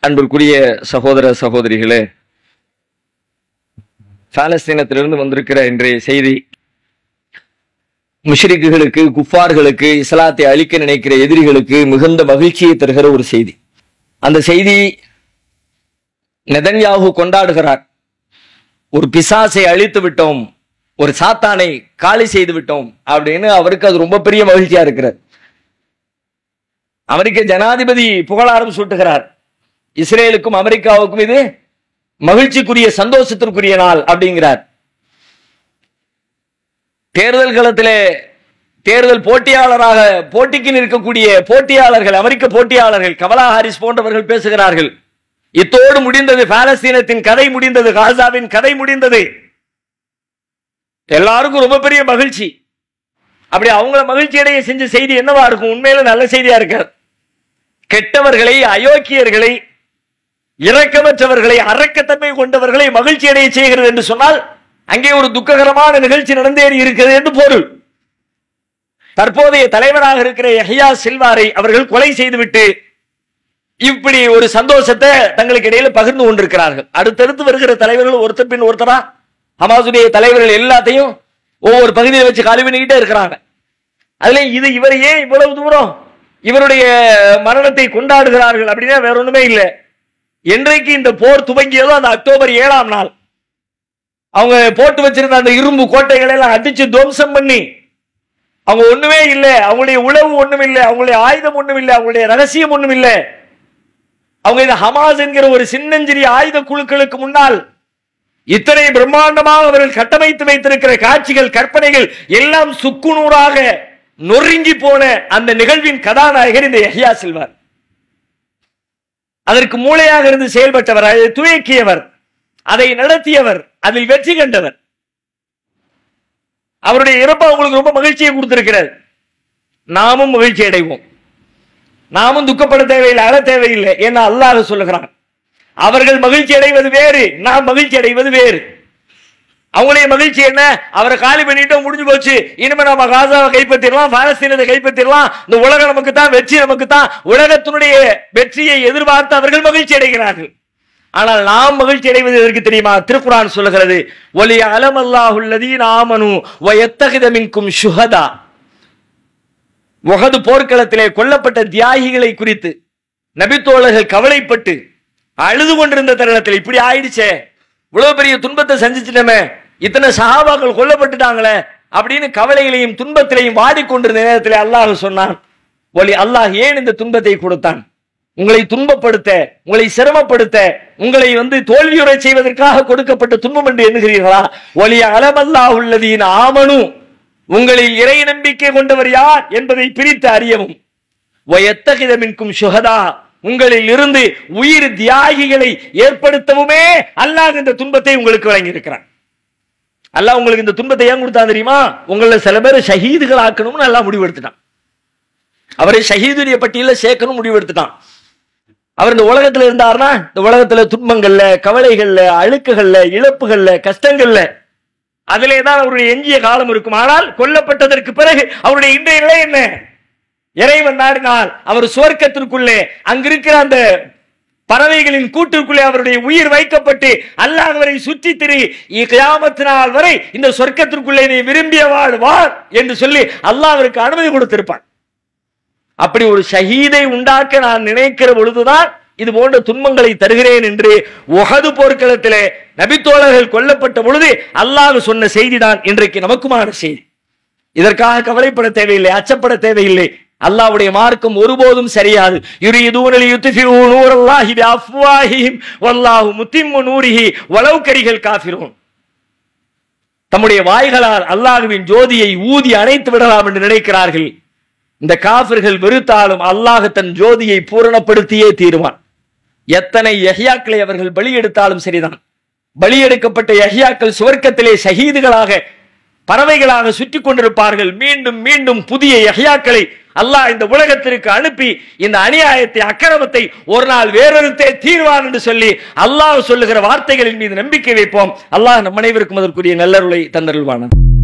அன்பிற்குரிய சகோதர சகோதரிகளே பாலஸ்தீனத்திலிருந்து வந்திருக்கிற இன்றைய செய்தி முஷ்ரிக்குகளுக்கு குஃபார்களுக்கு இஸ்லாத்தை அழிக்க நினைக்கிற எதிரிகளுக்கு மிகுந்த மகிழ்ச்சியை தருகிற ஒரு செய்தி அந்த செய்தி நெதன்யாகு கொண்டாடுகிறார் ஒரு பிசாசை அழித்து விட்டோம் ஒரு சாத்தானை காலி செய்து விட்டோம் அப்படின்னு அவருக்கு அது ரொம்ப பெரிய மகிழ்ச்சியா இருக்கிறது அமெரிக்க ஜனாதிபதி புகழாரம் சூட்டுகிறார் இஸ்ரேலுக்கும் அமெரிக்காவுக்கும் இது மகிழ்ச்சிக்குரிய சந்தோஷத்திற்குரிய நாள் அப்படிங்கிறார் தேர்தல் களத்திலே தேர்தல் போட்டியாளராக போட்டிக்கு நிற்கக்கூடிய போட்டியாளர்கள் அமெரிக்க போட்டியாளர்கள் கமலா ஹாரிஸ் போன்றவர்கள் பேசுகிறார்கள் இத்தோடு முடிந்தது பாலஸ்தீனத்தின் கதை முடிந்தது காசாவின் கதை முடிந்தது எல்லாருக்கும் ரொம்ப பெரிய மகிழ்ச்சி அப்படி அவங்கள மகிழ்ச்சி அடைய செஞ்ச செய்தி என்னவா இருக்கும் உண்மையில நல்ல செய்தியா இருக்காது கெட்டவர்களை அயோக்கியர்களை இரக்கமற்றவர்களை அரக்கத்தன்மை கொண்டவர்களை மகிழ்ச்சி அடைய செய்கிறது என்று சொன்னால் அங்கே ஒரு துக்ககரமான நிகழ்ச்சி நடந்தேறி இருக்கிறது என்று பொருள் தற்போதைய தலைவராக இருக்கிற யஹ்யா சில்வாரை அவர்கள் கொலை செய்துவிட்டு இப்படி ஒரு சந்தோஷத்தை தங்களுக்கு இடையில பகிர்ந்து கொண்டிருக்கிறார்கள் அடுத்தடுத்து வருகிற தலைவர்கள் ஒருத்தர் பின் ஒருத்தரா ஹமாசுடைய தலைவர்கள் எல்லாத்தையும் ஒவ்வொரு பகுதியில் வச்சு காலி பண்ணிக்கிட்டே இருக்கிறாங்க அதுல இது இவர் ஏன் இவ்வளவு தூரம் இவருடைய மரணத்தை கொண்டாடுகிறார்கள் அப்படின்னா வேற ஒண்ணுமே இல்லை என்றைக்கு இந்த போர் துவங்கியதோ அந்த அக்டோபர் ஏழாம் நாள் அவங்க போட்டு வச்சிருந்த அந்த இரும்பு கோட்டைகளை எல்லாம் அடிச்சு துவம்சம் பண்ணி அவங்க ஒண்ணுமே இல்லை அவங்களுடைய உளவு ஒண்ணும் இல்லை அவங்களுடைய ஆயுதம் ஒண்ணும் இல்லை அவங்களுடைய ரகசியம் ஒண்ணும் இல்லை அவங்க இந்த ஹமாஸ் என்கிற ஒரு சின்னஞ்சிறிய ஆயுத குழுக்களுக்கு முன்னால் இத்தனை பிரம்மாண்டமாக அவர்கள் கட்டமைத்து வைத்திருக்கிற காட்சிகள் கற்பனைகள் எல்லாம் சுக்குநூறாக நொறுங்கி போன அந்த நிகழ்வின் கதாநாயகர் இந்த யஹ்யா சில்வார் அதற்கு மூளையாக இருந்து செயல்பட்டவர் அதை துவக்கியவர் அதை நடத்தியவர் அதில் வெற்றி கண்டவர் அவருடைய இறப்பு அவங்களுக்கு ரொம்ப மகிழ்ச்சியை கொடுத்திருக்கிறது நாமும் மகிழ்ச்சி அடைவோம் நாமும் துக்கப்பட தேவையில்லை அழ தேவையில்லை என்ன அல்லாஹ் சொல்லுகிறான் அவர்கள் மகிழ்ச்சி அடைவது வேறு நாம் மகிழ்ச்சி அடைவது வேறு அவங்களுடைய மகிழ்ச்சி என்ன அவரை காலி பண்ணிட்டு முடிஞ்சு போச்சு இனிமே நம்ம காசாவை கைப்பற்றிடலாம் பாலஸ்தீனத்தை கைப்பற்றிடலாம் இந்த உலகம் நமக்கு தான் வெற்றி நமக்கு தான் உலகத்தினுடைய வெற்றியை எதிர்பார்த்து அவர்கள் மகிழ்ச்சி அடைகிறார்கள் ஆனால் நாம் மகிழ்ச்சி அடைவது எதற்கு தெரியுமா திருக்குரான் சொல்லுகிறது ஒலி அலமல்லாஹுல்லதீன் ஆமனு வயத்தகித மின்கும் சுஹதா உகது போர்க்களத்திலே கொல்லப்பட்ட தியாகிகளை குறித்து நபித்தோழர்கள் கவலைப்பட்டு அழுது கொண்டிருந்த தருணத்தில் இப்படி ஆயிடுச்சே இவ்வளவு பெரிய துன்பத்தை சந்திச்சிட்டமே இத்தனை சஹாபாக்கள் கொல்லப்பட்டுட்டாங்களே அப்படின்னு கவலைகளையும் துன்பத்திலையும் வாடிக்கொண்டிருந்த நேரத்தில் அல்லாஹ் சொன்னான் ஒலி அல்லாஹ் ஏன் இந்த துன்பத்தை கொடுத்தான் உங்களை துன்பப்படுத்த உங்களை சிரமப்படுத்த உங்களை வந்து தோல்வியுறை செய்வதற்காக கொடுக்கப்பட்ட துன்பம் என்று எண்ணுகிறீர்களா ஒலி அலமல்லாஹ் உள்ளதீன் ஆமனு உங்களில் இறை நம்பிக்கை கொண்டவர் யார் என்பதை பிரித்து அறியவும் வயத்தகித மின்கும் சுகதா உங்களில் இருந்து உயிர் தியாகிகளை ஏற்படுத்தவுமே அல்லாஹ் இந்த துன்பத்தை உங்களுக்கு வழங்கி இருக்கிறான் அல்லாஹ் உங்களுக்கு இந்த துன்பத்தை ஏன் கொடுத்தா தெரியுமா உங்களை சில பேர் ஷஹீதுகள் ஆக்கணும்னு எல்லாம் முடிவெடுத்துட்டான் அவரை ஷஹீதுடைய பட்டியல சேர்க்கணும் முடிவெடுத்துட்டான் அவர் இந்த உலகத்துல இருந்தார்னா இந்த உலகத்துல துன்பங்கள்ல கவலைகள்ல அழுக்குகள்ல இழப்புகள்ல கஷ்டங்கள்ல அதிலே தான் அவருடைய எஞ்சிய காலம் இருக்கும் ஆனால் கொல்லப்பட்டதற்கு பிறகு அவருடைய இன்றைய நிலை என்ன இறைவன் நாடினால் அவர் சுவர்க்கத்திற்குள்ளே அங்கிருக்கிற அந்த பறவைகளின் கூட்டுக்குள்ளே அவருடைய உயிர் வைக்கப்பட்டு அல்லாஹ் அவரை சுற்றி திரி கியாமத்தினால் வரை இந்த சொர்க்கத்திற்குள்ளே நீ விரும்பிய வாழ் வாழ் என்று சொல்லி அல்லாஹ் அவருக்கு அனுமதி கொடுத்திருப்பான் அப்படி ஒரு ஷஹீதை உண்டாக்க நான் நினைக்கிற பொழுதுதான் இது போன்ற துன்பங்களை தருகிறேன் என்று உகது போர்க்களத்திலே நபித்தோழர்கள் கொல்லப்பட்ட பொழுது அல்லாஹ் சொன்ன செய்திதான் இன்றைக்கு நமக்குமான செய்தி இதற்காக கவலைப்பட தேவையில்லை அச்சப்பட தேவையில்லை அல்லாஹ்வுடைய மார்க்கம் ஒருபோதும் சரியாது யுரீதூனல் யுத்ஃபிஉ நூரல்லாஹி பிஅஃப்வாஹிஹிம் வல்லாஹு முத்திம்மு நூரிஹி வலவ் கரிஹல் காஃபிரூன் தம்முடைய வாய்களால் அல்லாஹ்வின் ஜோதியை ஊதி அணைத்து விடலாம் என்று நினைக்கிறார்கள் இந்த காபிர்கள் வெறுத்தாலும் அல்லாஹ் தன் ஜோதியை பூரணப்படுத்தியே தீருவான் எத்தனை யஹ்யாக்களை அவர்கள் பலி எடுத்தாலும் சரிதான் பலி எடுக்கப்பட்ட யஹ்யாக்கள் சுவர்க்கத்திலே ஷஹீதுகளாக பறவைகளாக சுற்றி கொண்டிருப்பார்கள் மீண்டும் மீண்டும் புதிய யஹ்யாக்களை அல்லாஹ் இந்த உலகத்திற்கு அனுப்பி இந்த அநியாயத்தை அக்கிரமத்தை ஒரு நாள் வேறொருத்தே தீர்வான் என்று சொல்லி அல்லாஹ் சொல்லுகிற வார்த்தைகளின் மீது நம்பிக்கை வைப்போம் அல்லாஹ் நம் அனைவருக்கும் அதற்குரிய நல்லருளை தந்தருள்வானான்